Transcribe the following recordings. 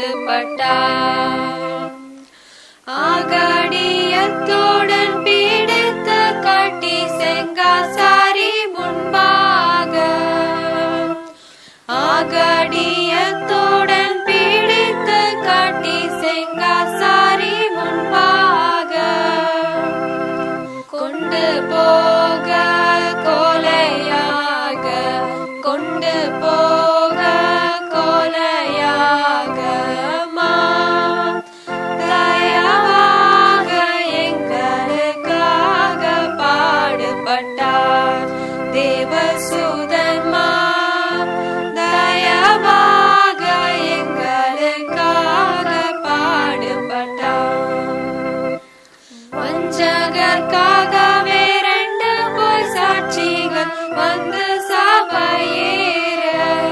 பாடுபட்டார் ஆகடியத்துடன் பீடித்து கட்டி செங்காசாரி முன்பாக ஆகடியத்துடன் பீடித்து கட்டி செங்காசாரி முன்பாக கொண்டு போக கோலையாக கொண்டு போக கோலையாக மா தயவாக எங்களுக்காக பாடுபட்டார் தேவசூதன்மா தயவாக எங்களுக்காக பாடுபட்டார் வஞ்சகர்க்காகவே ரெண்டு போய் சாட்சிகள் வந்து சபையேற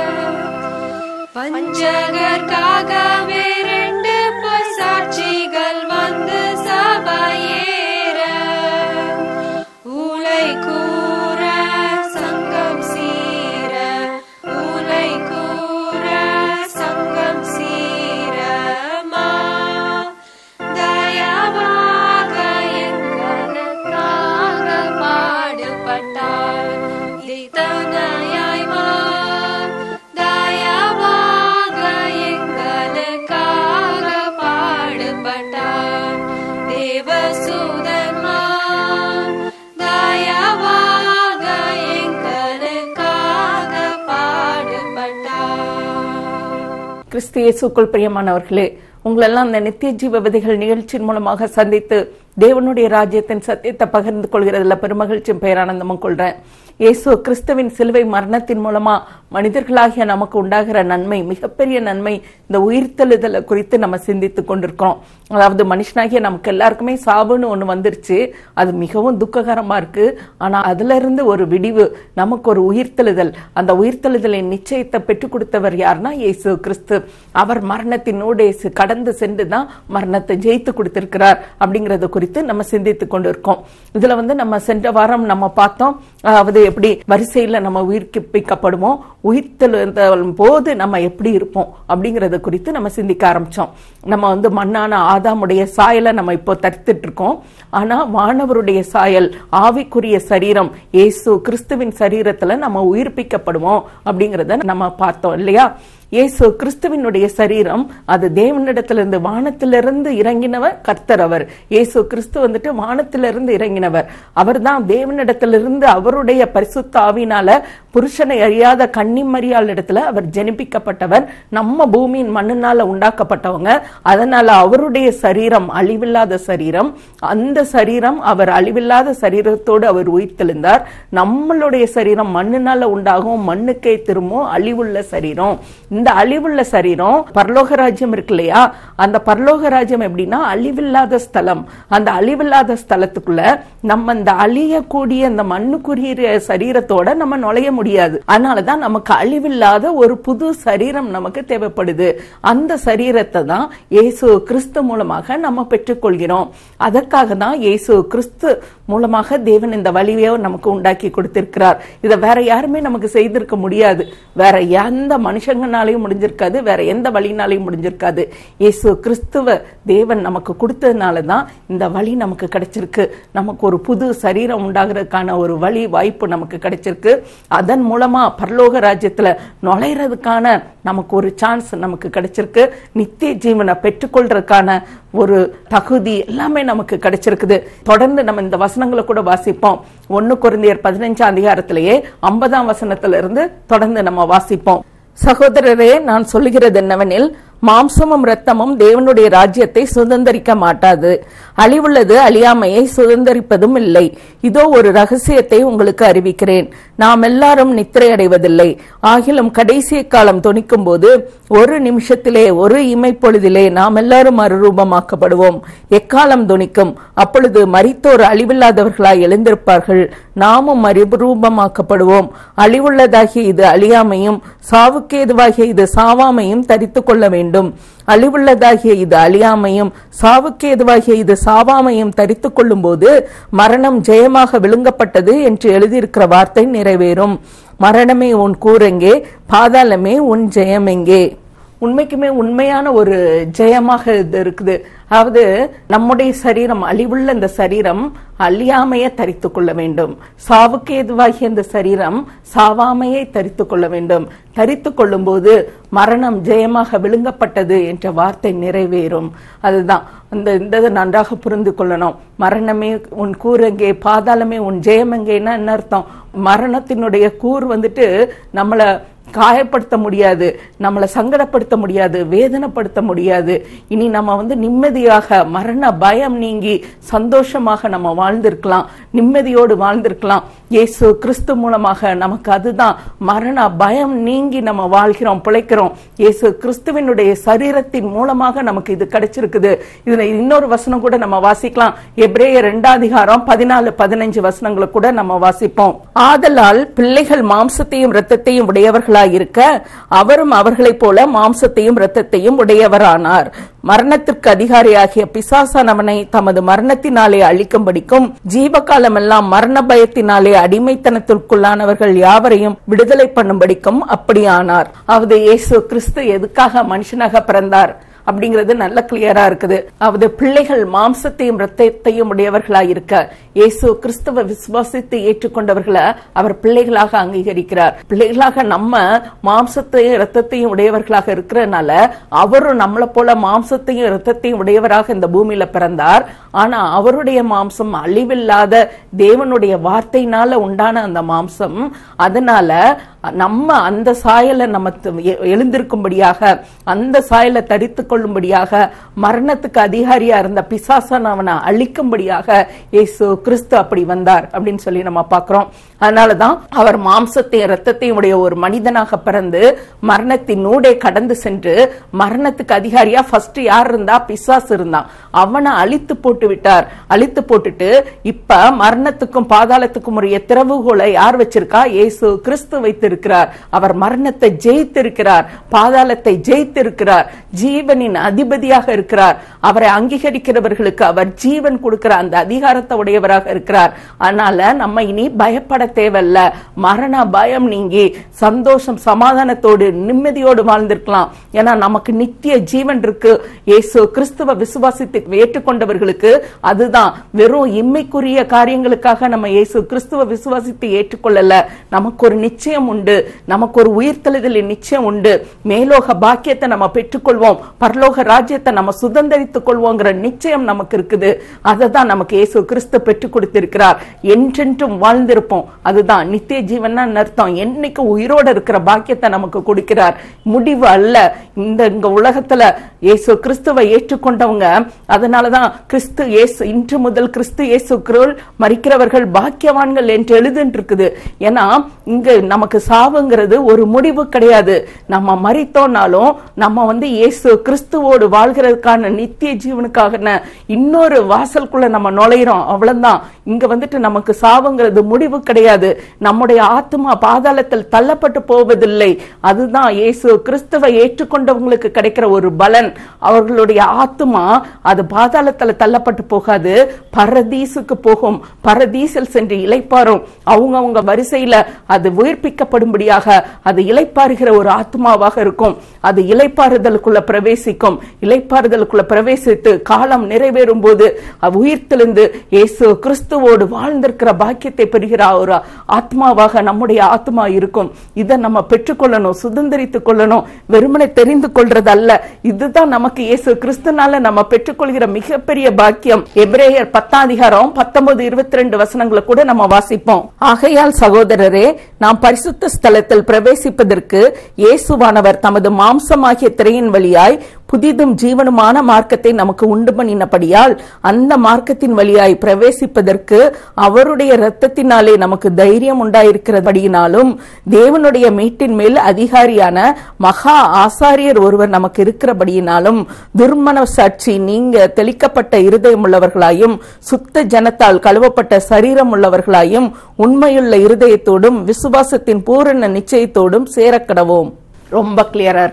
பஞ்சகர்க்காகவே ரெண்டு போய் சாட்சிகள் வந்து சபையேற ஊலை கூற சங்கம் சீர ஊலை கூற சங்கம் சீரமா தயவாக எங்களுக்காக பாடுபட்டார் இத்தனையாய் மா தயவாக எங்களுக்காக பாடுபட்டார் தேவசூதன்மா தயவாக எங்களுக்காக பாடுபட்டார் கிறிஸ்து இயேசுக்குள் பிரியமானவர்களே உங்களெல்லாம் இந்த நித்திய ஜீவ விதைகள் நிகழ்ச்சியின் மூலமாக சந்தித்து தேவனுடைய ராஜ்யத்தின் சத்தியத்தை பகிர்ந்து கொள்கிறதுல பெருமகிழ்ச்சியும் பேரானந்தமும் கொள்றேன் இயேசு கிறிஸ்துவின் சிலுவை மரணத்தின் மூலமா மனிதர்களாகிய நமக்கு உண்டாகிற நன்மை மிகப்பெரிய நன்மை இந்த உயிர்த்தெழுதலை குறித்து நம்ம சிந்தித்துக் கொண்டிருக்கிறோம் அதாவது மனுஷனாகிய நமக்கு எல்லாருக்குமே சாவுன்னு ஒண்ணு வந்துருச்சு அது மிகவும் துக்ககரமா இருக்கு ஆனா அதுல இருந்து ஒரு விடிவு நமக்கு ஒரு உயிர்த்தெழுதல் அந்த உயிர்த்தெழுதலின் நிச்சயத்தை பெற்றுக் கொடுத்தவர் யாருன்னா இயேசு கிறிஸ்து அவர் மரணத்தினோடு இயேசு கடந்து சென்று தான் மரணத்தை ஜெயித்து கொடுத்திருக்கிறார் அப்படிங்கறத குறித்து நம்ம சிந்தித்துக் கொண்டிருக்கோம் இதுல வந்து நம்ம சென்ற வாரம் நம்ம பார்த்தோம் அதாவது எப்படி வரிசையில நம்ம உயிர்ப்பிக்கப்படுவோம் உயிர்த்தெழுந்த போது நம்ம எப்படி இருப்போம் அப்படிங்கறத குறித்து நம்ம சிந்திக்க ஆரம்பிச்சோம் நம்ம வந்து மண்ணான ஆதாமுடைய சாயலை நம்ம இப்போ தடுத்துட்டு இருக்கோம் ஆனா வானவருடைய சாயல் ஆவிக்குரிய சரீரம் இயேசு கிறிஸ்துவின் சரீரத்துல நம்ம உயிர்ப்பிக்கப்படுவோம் அப்படிங்கறத நம்ம பார்த்தோம் இல்லையா இயேசு கிறிஸ்துவினுடைய சரீரம் அது தேவனிடத்திலிருந்து வானத்திலிருந்து இறங்கினவர் கர்த்தர் அவர் இயேசு கிறிஸ்து வந்துட்டு வானத்திலிருந்து இறங்கினவர் அவர்தான் தேவனிடத்திலிருந்து அவருடைய பரிசுத்த ஆவினால புருஷனை அறியாத கன்னிமரியாள் இடத்துல அவர் ஜெனிப்பிக்கப்பட்டவர் நம்ம பூமியின் மண்ணினால உண்டாக்கப்பட்டவங்க அதனால அவருடைய சரீரம் அழிவில்லாத சரீரம் அந்த சரீரம் அவர் அழிவில்லாத சரீரத்தோடு அவர் உயிர்த்தெழுந்தார் நம்மளுடைய சரீரம் மண்ணினால உண்டாகும் மண்ணுக்கே திரும்பும் அழிவுள்ள சரீரம் இந்த அழிவுள்ள சரீரம் பரலோக ராஜ்யம் இருக்கு இல்லையா அந்த பரலோக ராஜ்யம் எப்படின்னா அழிவில்லாத ஸ்தலம் அந்த அழிவில்லாத ஸ்தலத்துக்குள்ள நம்ம இந்த அழியக்கூடிய இந்த மண்ணுக்குரிய சரீரத்தோட நம்ம நுழைய முடியாது அதனாலதான் நமக்கு அழிவில்லாத ஒரு புது சரீரம் நமக்கு தேவைப்படுது அந்த சரீரத்தை தான் இயேசு கிறிஸ்து மூலமாக நம்ம பெற்றுக்கொள்கிறோம் அதற்காக தான் இயேசு கிறிஸ்து மூலமாக தேவன் இந்த வழியை நமக்கு உண்டாக்கி கொடுத்திருக்கிறார் இதை வேற யாருமே நமக்கு செய்திருக்க முடியாது வேற எந்த மனுஷங்கனாலையும் முடிஞ்சிருக்காது வேற எந்த வழினாலையும் முடிஞ்சிருக்காது இயேசு கிறிஸ்துவ தேவன் நமக்கு கொடுத்ததுனால தான் இந்த வழி நமக்கு கிடைச்சிருக்கு நமக்கு ஒரு புது சரீரம் உண்டாகிறதுக்கான ஒரு வழி வாய்ப்பு நமக்கு கிடைச்சிருக்கு அதன் மூலமா பரலோக ராஜ்யத்துல நுழைறதுக்கான நமக்கு ஒரு சான்ஸ் நமக்கு கிடைச்சிருக்கு நித்திய ஜீவனை பெற்றுக்கொள்றதுக்கான ஒரு தகுதி எல்லாமே நமக்கு கிடைச்சிருக்குது தொடர்ந்து நம்ம இந்த வசனங்களை கூட வாசிப்போம் ஒன்னு குருந்தியர் பதினஞ்சாம் அதிகாரத்திலேயே ஐம்பதாம் வசனத்துல இருந்து தொடர்ந்து நம்ம வாசிப்போம் சகோதரரே நான் சொல்லுகிறது என்னவெனில் மாம்சமும் இரத்தமும் தேவனுடைய ராஜ்யத்தை சுதந்தரிக்க மாட்டாது அழிவுள்ளது அழியாமையை சுதந்தரிப்பதும் இல்லை இதோ ஒரு ரகசியத்தை உங்களுக்கு அறிவிக்கிறேன் நாம் எல்லாரும் நித்திரை அடைவதில்லை ஆகிலும் கடைசி காலம் தொனிக்கும் போது ஒரு நிமிஷத்திலே ஒரு இமைப்பொழுதிலே நாம் எல்லாரும் மறுரூபமாக்கப்படுவோம் எக்காலம் தொனிக்கும் அப்பொழுது மரித்தோர் அழிவில்லாதவர்களாய் எழுந்திருப்பார்கள் நாமும் மறுரூபமாக்கப்படுவோம் அழிவுள்ளதாகிய இது அழியாமையும் சாவுக்கேதுவாகிய இது சாவாமையும் தரித்துக் கொள்ள வேண்டும் அழிவுள்ளதாகிய இது அழியாமையும் சாவுக்கேதுவாகிய இது சாவாமையும் தரித்துக் கொள்ளும் போது மரணம் ஜெயமாக விழுங்கப்பட்டது என்று எழுதியிருக்கிற வார்த்தை நிறைவேறும் மரணமே உன் கூரெங்கே பாதாளமே உன் ஜெயமெங்கே உண்மைக்குமே உண்மையான ஒரு ஜெயமாக இது இருக்குது அதாவது நம்முடைய சரீரம் அழிவுள்ள இந்த சரீரம் அழியாமையை தரித்து கொள்ள வேண்டும் சாவுக்கு எதுவாகிய இந்த சரீரம் சாவாமையை தரித்து கொள்ள வேண்டும் தரித்து கொள்ளும் போது மரணம் ஜெயமாக விழுங்கப்பட்டது என்ற வார்த்தை நிறைவேறும் அதுதான் அந்த இந்த இதை நன்றாக புரிந்து கொள்ளணும் மரணமே உன் கூர் எங்கே பாதாளமே உன் ஜெயம் எங்கேன்னா என்ன அர்த்தம் மரணத்தினுடைய கூர் வந்துட்டு நம்மளை காயப்படுத்த முடியாது நம்மளை சங்கடப்படுத்த முடியாது வேதனைப்படுத்த முடியாது இனி நம்ம வந்து நிம்மதியாக மரண பயம் நீங்கி சந்தோஷமாக நம்ம வாழ்ந்திருக்கலாம் நிம்மதியோடு வாழ்ந்திருக்கலாம் இயேசு கிறிஸ்து மூலமாக நமக்கு அதுதான் மரண பயம் நீங்கி நம்ம வாழ்கிறோம் பிழைக்கிறோம் இயேசு கிறிஸ்துவினுடைய சரீரத்தின் மூலமாக நமக்கு இது கிடைச்சிருக்குது இதுல இன்னொரு வசனம் கூட நம்ம வாசிக்கலாம் எப்ரேய ரெண்டாம் அதிகாரம் பதினாலு பதினஞ்சு வசனங்களை கூட நம்ம வாசிப்போம் ஆதலால் பிள்ளைகள் மாம்சத்தையும் இரத்தத்தையும் உடையவர்களாய் இருக்க அவரும் அவர்களைப் போல மாம்சத்தையும் இரத்தத்தையும் உடையவரானார் மரணத்திற்கு அதிகாரியாகிய பிசாசானவனை தமது மரணத்தினாலே அழிக்கும்படிக்கும் ஜீவகாலமெல்லாம் மரண பயத்தினாலே அடிமைத்தனத்திற்குள்ளானவர்கள் யாவரையும் விடுதலை பண்ணும்படிக்கும் அப்படியானார் அவது இயேசு கிறிஸ்து எதுக்காக மனுஷனாக பிறந்தார் அப்படிங்கிறது நல்ல கிளியரா இருக்குது அவது பிள்ளைகள் மாம்சத்தையும் இரத்தத்தையும் உடையவர்களாய் இருக்க இயேசு கிறிஸ்துவ விசுவாசித்து ஏற்றுக்கொண்டவர்களை அவர் பிள்ளைகளாக அங்கீகரிக்கிறார் பிள்ளைகளாக நம்ம மாம்சத்தையும் இரத்தத்தையும் உடையவர்களாக இருக்கிறதுனால அவரும் நம்மளை போல மாம்சத்தையும் இரத்தத்தையும் உடையவராக இந்த பூமியில பிறந்தார் ஆனா அவருடைய மாம்சம் அழிவில்லாத தேவனுடைய வார்த்தையினால உண்டான அந்த மாம்சம் அதனால நம்ம அந்த சாயலை நம்ம த- எ- எழுந்திருக்கும்படியாக அந்த சாயலை தரித்து கொள்ளும்படியாக மரணத்துக்கு அதிகாரியா இருந்த பிசாசன் அவனை அழிக்கும்படியாக இயேசு கிறிஸ்து அப்படி வந்தார் அப்படின்னு சொல்லி நம்ம பார்க்கிறோம் அதனாலதான் அவர் மாம்சத்தையும் இரத்தத்தையும் உடைய ஒரு மனிதனாக பிறந்து மரணத்தின் ஊடே கடந்து சென்று மரணத்துக்கு அதிகாரியா ஃபர்ஸ்ட் யார் இருந்தா பிசாசு இருந்தான் அவனை அழித்து போட்டு விட்டார் அழித்து போட்டுட்டு இப்ப மரணத்துக்கும் பாதாளத்துக்கும் உரிய திறவுகோலை யார் வச்சிருக்கா இயேசு கிறிஸ்து வைத்திருக்கிறார் அவர் மரணத்தை ஜெயித்திருக்கிறார் பாதாளத்தை ஜெயித்திருக்கிறார் ஜீவனின் அதிபதியாக இருக்கிறார் அவரை அங்கீகரிக்கிறவர்களுக்கு அவர் ஜீவன் கொடுக்கிற அந்த அதிகாரத்தை உடையவராக இருக்கிறார் அதனால நம்ம இனி பயப்பட தேவையில்ல மரண பயம் நீங்கி சந்தோஷம் சமாதானத்தோடு நிம்மதியோடு வாழ்ந்திருக்கலாம் ஏன்னா நமக்கு நித்திய ஜீவன் இருக்கு இயேசு கிறிஸ்துவ விசுவாசித்து ஏற்றுக்கொண்டவர்களுக்கு அதுதான் வெறும் இம்மைக்குரிய காரியங்களுக்காக நம்ம இயேசு கிறிஸ்துவ விசுவாசித்து ஏற்றுக்கொள்ளல நமக்கு ஒரு நிச்சயம் உண்டு நமக்கு ஒரு உயிர்த்தெழுதலின் நிச்சயம் உண்டு மேலோக பாக்கியத்தை நம்ம பெற்றுக்கொள்வோம் பரலோக ராஜ்யத்தை நம்ம சுதந்திரித்துக் கொள்வோங்கிற நிச்சயம் நமக்கு இருக்குது அதை தான் நமக்கு இயேசு கிறிஸ்து பெற்றுக் கொடுத்திருக்கிறார் என்றென்றும் வாழ்ந்திருப்போம் அதுதான் நித்திய ஜீவன் அர்த்தம் என்னைக்கு உயிரோட இருக்கிற பாக்கியத்தை நமக்கு கொடுக்கிறார் முடிவு அல்ல இந்த இங்க உலகத்துல இயேசு கிறிஸ்துவை ஏற்றுக்கொண்டவங்க அதனாலதான் கிறிஸ்து இயேசு இன்று முதல் கிறிஸ்து இயேசுக்குள் மறிக்கிறவர்கள் பாக்கியவான்கள் என்று எழுதுன்னு இருக்குது ஏன்னா இங்க நமக்கு சாவுங்கிறது ஒரு முடிவு கிடையாது நம்ம மறித்தோம்னாலும் நம்ம வந்து இயேசு கிறிஸ்துவோடு வாழ்கிறதுக்கான நித்திய ஜீவனுக்காக இன்னொரு வாசலுக்குள்ள நம்ம நுழையிறோம் அவ்வளவுதான் இங்க வந்துட்டு நமக்கு சாவுங்கிறது முடிவு கிடையாது நம்முடைய ஆத்மா பாதாளத்தில் தள்ளப்பட்டு போவதில்லை அதுதான் இயேசு கிறிஸ்துவை ஏற்றுக்கொண்டவங்களுக்கு கிடைக்கிற ஒரு பலன் அவர்களுடைய ஆத்மா அது பாதாளத்துல தள்ளப்பட்டு போகாது பரதீசுக்கு போகும் பரதீசில் சென்று இளைப்பாரும் அவங்க அவங்க வரிசையில அது உயிர்ப்பிக்கப்படும்படியாக அது இளைப்பாறுகிற ஒரு ஆத்மாவாக இருக்கும் அது இளைப்பாறுதலுக்குள்ள பிரவேசிக்கும் இளைப்பாறுதலுக்குள்ள பிரவேசித்து காலம் நிறைவேறும் போது அது உயிர்த்தெழுந்து இயேசு கிறிஸ்துவோடு வாழ்ந்திருக்கிற பாக்கியத்தை பெறுகிற ஒரு ஆத்மாவாக நம்முடைய ஆத்மா இருக்கும் இதை நம்ம பெற்றுக்கொள்ளணும் சுதந்திரித்துக் கொள்ளணும் வெறுமனை தெரிந்து கொள்றது அல்ல இதுதான் நமக்கு இயேசு கிறிஸ்துனால நம்ம பெற்றுக்கொள்கிற மிகப்பெரிய பாக்கியம் எபிரேயர் பத்தாம் அதிகாரம் பத்தொன்பது இருபத்தி ரெண்டு வசனங்களை கூட நம்ம வாசிப்போம் ஆகையால் சகோதரரே நாம் பரிசுத்த ஸ்தலத்தில் பிரவேசிப்பதற்கு இயேசுவானவர் தமது மாம்சமாகிய திரையின் வழியாய் புதிதும் ஜீவனுமான மார்க்கத்தை நமக்கு உண்டு பண்ணினபடியால் அந்த மார்க்கத்தின் வழியாய் பிரவேசிப்பதற்கு அவருடைய இரத்தத்தினாலே நமக்கு தைரியம் உண்டாயிருக்கிறபடியினாலும் தேவனுடைய மீட்டின் மேல் அதிகாரியான மகா ஆசாரியர் ஒருவர் நமக்கு இருக்கிறபடியினாலும் துர்மன சாட்சி நீங்க தெளிக்கப்பட்ட இருதயம் உள்ளவர்களாயும் சுத்த ஜனத்தால் கழுவப்பட்ட சரீரம் உள்ளவர்களாயும் உண்மையுள்ள இருதயத்தோடும் விசுவாசத்தின் பூரண நிச்சயத்தோடும் சேரக்கடவோம் ரொம்ப கிளியரா இருக்கு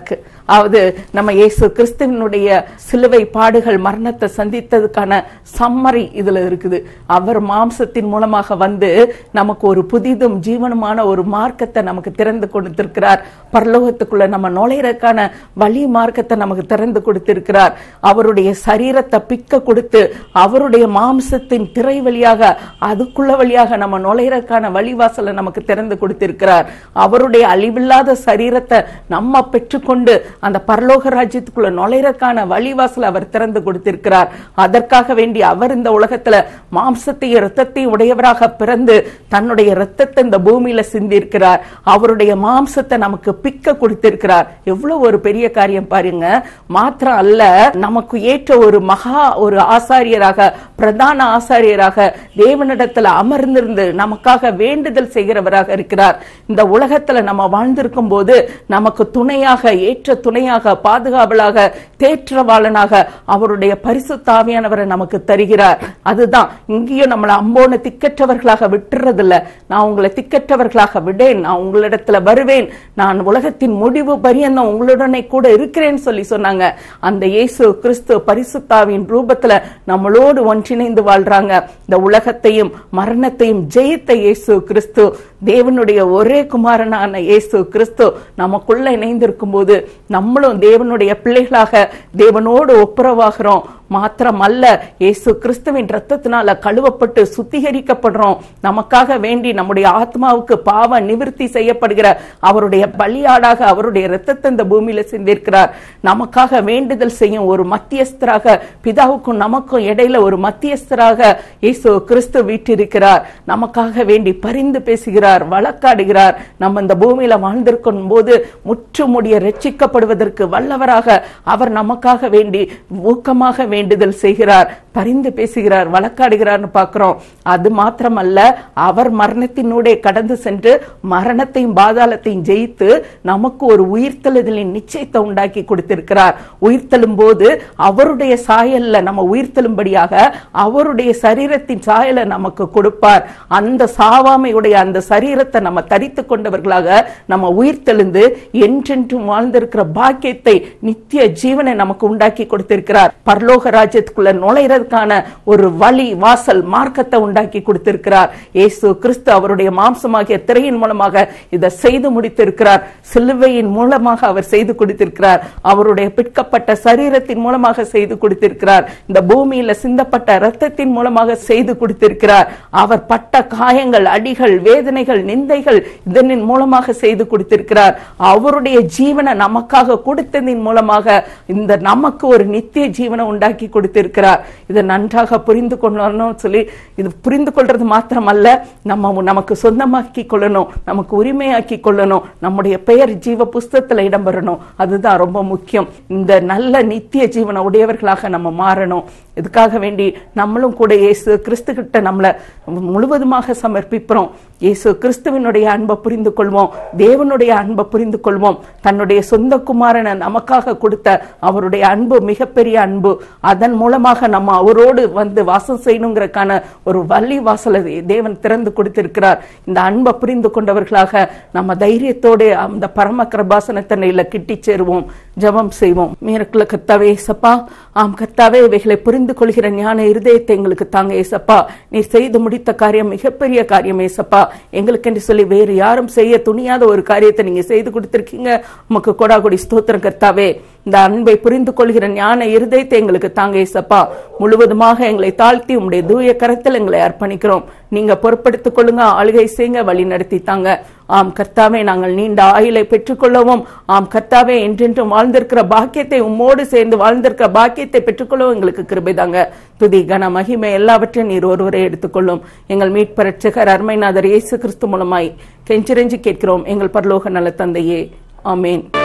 அதாவது நம்ம இயேசு கிறிஸ்துவனுடைய சிலுவை பாடுகள் மரணத்தை சந்தித்ததுக்கான சம்மரி இதுல இருக்குது அவர் மாம்சத்தின் மூலமாக வந்து நமக்கு ஒரு புதிதும் ஜீவனுமான ஒரு மார்க்கத்தை நமக்கு திறந்து கொடுத்திருக்கிறார் பரலோகத்துக்குள்ள நம்ம நுழையறதுக்கான வழி மார்க்கத்தை நமக்கு திறந்து கொடுத்திருக்கிறார் அவருடைய சரீரத்தை பிக்க கொடுத்து அவருடைய மாம்சத்தின் திரை வழியாக அதுக்குள்ள வழியாக நம்ம நுழையறதுக்கான வழிவாசலை நமக்கு திறந்து கொடுத்திருக்கிறார் அவருடைய அழிவில்லாத சரீரத்தை நம்ம பெற்றுக்கொண்டு அந்த பரலோக ராஜ்யத்துக்குள்ள நுழையறதுக்கான வழிவாசலை அவர் திறந்து கொடுத்திருக்கிறார் அதற்காக வேண்டி அவர் இந்த உலகத்துல மாம்சத்தையும் இரத்தத்தையும் உடையவராக பிறந்து தன்னுடைய இரத்தத்தை இந்த பூமியில சிந்திருக்கிறார் அவருடைய மாம்சத்தை நமக்கு பிக்க கொடுத்திருக்கிறார் எவ்வளவு ஒரு பெரிய காரியம் பாருங்க மாத்திரம் அல்ல நமக்கு ஏற்ற ஒரு மகா ஒரு ஆசாரியராக பிரதான ஆசாரியராக தேவனிடத்துல அமர்ந்திருந்து நமக்காக வேண்டுதல் செய்கிறவராக இருக்கிறார் இந்த உலகத்துல நம்ம வாழ்ந்திருக்கும் போது நமக்கு துணையாக ஏற்ற துணையாக பாதுகாவலாக தேற்றவாளனாக அவருடைய பரிசுத்தாவியானவரை நமக்கு தருகிறார் அதுதான் இங்கேயும் நம்மளை அம்போன திக்கற்றவர்களாக விட்டுறதில்ல நான் உங்களை திக்கற்றவர்களாக விடேன் நான் உங்களிடத்துல வருவேன் நான் உலகத்தின் முடிவு பரியந்தம் உங்களுடனே கூட இருக்கிறேன்னு சொல்லி சொன்னாங்க அந்த இயேசு கிறிஸ்து பரிசுத்தாவின் ரூபத்துல நம்மளோடு ஒன்றிணைந்து வாழ்றாங்க இந்த உலகத்தையும் மரணத்தையும் ஜெயித்த இயேசு கிறிஸ்து தேவனுடைய ஒரே குமாரனான இயேசு கிறிஸ்து நமக்குள்ள இணைந்திருக்கும் போது நம்மளும் தேவனுடைய பிள்ளைகளாக தேவனோடு ஒப்புரவாகிறோம் மாத்திரம் அல்ல இயேசு கிறிஸ்துவின் ரத்தத்தினால கழுவப்பட்டு சுத்திகரிக்கப்படுறோம் நமக்காக வேண்டி நம்முடைய ஆத்மாவுக்கு பாவ நிவிர்த்தி செய்யப்படுகிற அவருடைய பலியாடாக அவருடைய ரத்தத்தை இந்த பூமியில சிந்திருக்கிறார் நமக்காக வேண்டுதல் செய்யும் ஒரு மத்தியஸ்தராக பிதாவுக்கும் நமக்கும் இடையில ஒரு மத்தியஸ்தராக இயேசு கிறிஸ்து வீட்டிருக்கிறார் நமக்காக வேண்டி பரிந்து பேசுகிறார் வழக்காடுகிறார் நம்ம இந்த பூமியில வாழ்ந்திருக்கும் போது முற்றுமுடிய ரட்சிக்கப்படுவதற்கு வல்லவராக அவர் நமக்காக வேண்டி ஊக்கமாக வேண்டுதல் செய்கிறார் பரிந்து பேசுகிறார் வழக்காடுகிறார்னு பார்க்கிறோம் அது மாத்திரமல்ல அவர் மரணத்தினூடே கடந்து சென்று மரணத்தையும் பாதாளத்தையும் ஜெயித்து நமக்கு ஒரு உயிர்த்தெழுதலின் நிச்சயத்தை உண்டாக்கி கொடுத்திருக்கிறார் உயிர்த்தெழும் போது அவருடைய சாயல்ல நம்ம உயிர்த்தெழும்படியாக அவருடைய சரீரத்தின் சாயலை நமக்கு கொடுப்பார் அந்த சாவாமையுடைய அந்த சரீரத்தை நம்ம தரித்து கொண்டவர்களாக நம்ம உயிர்த்தெழுந்து என்றென்றும் வாழ்ந்திருக்கிற பாக்கியத்தை நித்திய ஜீவனை நமக்கு உண்டாக்கி கொடுத்திருக்கிறார் பரலோக ராஜ்யத்துக்குள்ள நுழைறதுக்கான ஒரு வழி வாசல் மார்க்கத்தை உண்டாக்கி கொடுத்திருக்கிறார் இயேசு கிறிஸ்து அவருடைய மாம்சமாகிய திரையின் மூலமாக இதை செய்து முடித்திருக்கிறார் சிலுவையின் மூலமாக அவர் செய்து கொடுத்திருக்கிறார் அவருடைய பிற்கப்பட்ட சரீரத்தின் மூலமாக செய்து கொடுத்திருக்கிறார் இந்த பூமியில சிந்தப்பட்ட இரத்தத்தின் மூலமாக செய்து கொடுத்திருக்கிறார் அவர் பட்ட காயங்கள் அடிகள் வேதனைகள் நிந்தைகள் இதனின் மூலமாக செய்து கொடுத்திருக்கிறார் அவருடைய ஜீவனை நமக்காக கொடுத்ததின் மூலமாக இந்த நமக்கு ஒரு நித்திய ஜீவனை உண்டாக்கி கொடுத்திருக்கிறார் இதை நன்றாக புரிந்து கொள்ளணும் சொல்லி இது புரிந்து கொள்றது மாத்திரமல்ல நம்ம நமக்கு சொந்தமாக்கி கொள்ளணும் நமக்கு உரிமையாக்கி கொள்ளணும் நம்முடைய பெயர் ஜீவ புஸ்தகத்துல இடம்பெறணும் அதுதான் ரொம்ப முக்கியம் இந்த நல்ல நித்திய ஜீவனை உடையவர்களாக நம்ம மாறணும் இதுக்காக வேண்டி நம்மளும் கூட இயேசு கிறிஸ்து கிட்ட நம்மளை முழுவதுமாக சமர்ப்பிக்கிறோம் இயேசு கிறிஸ்துவினுடைய அன்பை புரிந்து கொள்வோம் தேவனுடைய அன்பை புரிந்து கொள்வோம் தன்னுடைய சொந்த குமாரனை நமக்காக கொடுத்த அவருடைய அன்பு மிகப்பெரிய அன்பு அதன் மூலமாக நம்ம அவரோடு வந்து வாசம் செய்யணுங்கிறதுக்கான ஒரு வள்ளி வாசலை தேவன் திறந்து கொடுத்திருக்கிறார் இந்த அன்பை புரிந்து கொண்டவர்களாக நம்ம தைரியத்தோடு அந்த பரம கிருபாசனத்தனையில கிட்டி சேருவோம் ஜெபம் செய்வோம் மீரக்குள்ள கத்தாவே ஏசப்பா ஆம் கத்தாவே இவைகளை புரிந்து கொள்கிற ஞான இருதயத்தை எங்களுக்கு தாங்க ஏசப்பா நீ செய்து முடித்த காரியம் மிகப்பெரிய காரியம் ஏசப்பா எங்களுக்கு என்று சொல்லி வேறு யாரும் செய்ய துணியாத ஒரு காரியத்தை நீங்க செய்து கொடுத்திருக்கீங்க உமக்கு கொடாகுடி ஸ்தோத்திரம் கர்த்தாவே இந்த அன்பை புரிந்து கொள்கிற ஞான இருதயத்தை எங்களுக்கு தாங்க ஏசப்பா முழுவதுமாக எங்களை தாழ்த்தி உங்களுடைய தூய கரத்தில் எங்களை அர்ப்பணிக்கிறோம் நீங்க பொறுப்படுத்திக் கொள்ளுங்க ஆளுகை செய்யுங்க வழி நடத்தி தாங்க ஆம் கர்த்தாவே நாங்கள் நீண்ட ஆயுளை பெற்றுக்கொள்ளவும் ஆம் கர்த்தாவே என்றென்றும் வாழ்ந்திருக்கிற பாக்கியத்தை உம்மோடு சேர்ந்து வாழ்ந்திருக்கிற பாக்கியத்தை பெற்றுக்கொள்ளவும் எங்களுக்கு கிருபை தாங்க துதி கன மகிமை எல்லாவற்றையும் நீர் ஒருவரை எடுத்துக்கொள்ளும் எங்கள் மீட்பரட்சகர் அருமைநாதர் இயேசு கிறிஸ்து மூலமாய் கெஞ்சிரெஞ்சி கேட்கிறோம் எங்கள் பரலோக நல தந்தையே ஆமேன்